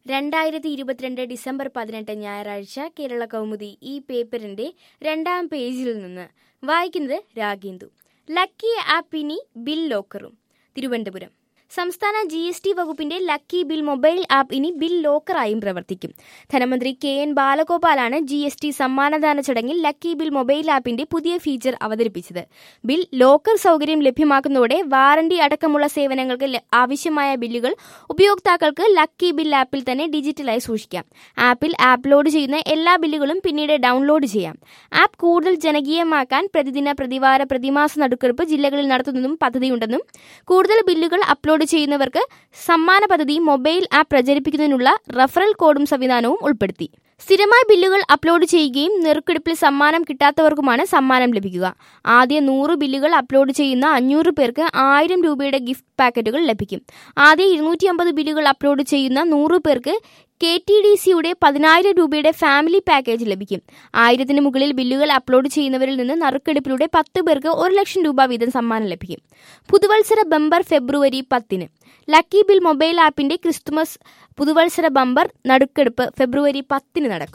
രണ്ടായിരത്തി ഇരുപത്തിരണ്ട് ഡിസംബർ പതിനെട്ട് ഞായറാഴ്ച കേരള കൗമുദി ഈ പേപ്പറിന്റെ രണ്ടാം പേജിൽ നിന്ന് വായിക്കുന്നത് രാഗേന്ദു ലക്കി ആപ്പ് ഇനി ബിൽ ലോക്കറും തിരുവനന്തപുരം സംസ്ഥാന ജി എസ് ടി വകുപ്പിന്റെ ലക്കി ബിൽ മൊബൈൽ ആപ്പ് ഇനി ബിൽ ലോക്കറായും പ്രവർത്തിക്കും ധനമന്ത്രി കെ എൻ ബാലഗോപാലാണ് ജി എസ് ടി സമ്മാനദാന ചടങ്ങിൽ ലക്കി ബിൽ മൊബൈൽ ആപ്പിന്റെ പുതിയ ഫീച്ചർ അവതരിപ്പിച്ചത് ബിൽ ലോക്കർ സൗകര്യം ലഭ്യമാക്കുന്നതോടെ വാറണ്ടി അടക്കമുള്ള സേവനങ്ങൾക്ക് ല- ആവശ്യമായ ബില്ലുകൾ ഉപയോക്താക്കൾക്ക് ലക്കി ബിൽ ആപ്പിൽ തന്നെ ഡിജിറ്റലായി സൂക്ഷിക്കാം ആപ്പിൽ അപ്ലോഡ് ചെയ്യുന്ന എല്ലാ ബില്ലുകളും പിന്നീട് ഡൗൺലോഡ് ചെയ്യാം ആപ്പ് കൂടുതൽ ജനകീയമാക്കാൻ പ്രതിദിന പ്രതിവാര പ്രതിമാസ നറുക്കെടുപ്പ് ജില്ലകളിൽ നടത്തുന്നതും പദ്ധതിയുണ്ടെന്നും കൂടുതൽ ബില്ലുകൾ അപ്ലോഡ് ചെയ്യുന്നവർക്ക് സമ്മാന പദ്ധതി മൊബൈൽ ആപ്പ് പ്രചരിപ്പിക്കുന്നതിനുള്ള റഫറൽ കോഡും സംവിധാനവും ഉൾപ്പെടുത്തി സ്ഥിരമായി ബില്ലുകൾ അപ്ലോഡ് ചെയ്യുകയും നെറുക്കെടുപ്പിൽ സമ്മാനം കിട്ടാത്തവർക്കുമാണ് സമ്മാനം ലഭിക്കുക ആദ്യ നൂറ് ബില്ലുകൾ അപ്ലോഡ് ചെയ്യുന്ന അഞ്ഞൂറ് പേർക്ക് ആയിരം രൂപയുടെ ഗിഫ്റ്റ് പാക്കറ്റുകൾ ലഭിക്കും ആദ്യ ഇരുന്നൂറ്റി അമ്പത് ബില്ലുകൾ അപ്ലോഡ് ചെയ്യുന്ന നൂറ് പേർക്ക് കെ ടി ഡി സിയുടെ പതിനായിരം രൂപയുടെ ഫാമിലി പാക്കേജ് ലഭിക്കും ആയിരത്തിന് മുകളിൽ ബില്ലുകൾ അപ്ലോഡ് ചെയ്യുന്നവരിൽ നിന്ന് നറുക്കെടുപ്പിലൂടെ പത്ത് പേർക്ക് ഒരു ലക്ഷം രൂപ വീതം സമ്മാനം ലഭിക്കും പുതുവത്സര ബമ്പർ ഫെബ്രുവരി പത്തിന് ലക്കി ബിൽ മൊബൈൽ ആപ്പിന്റെ ക്രിസ്തുമസ് പുതുവത്സര ബമ്പർ നറുക്കെടുപ്പ് ഫെബ്രുവരി പത്തിന് നടക്കും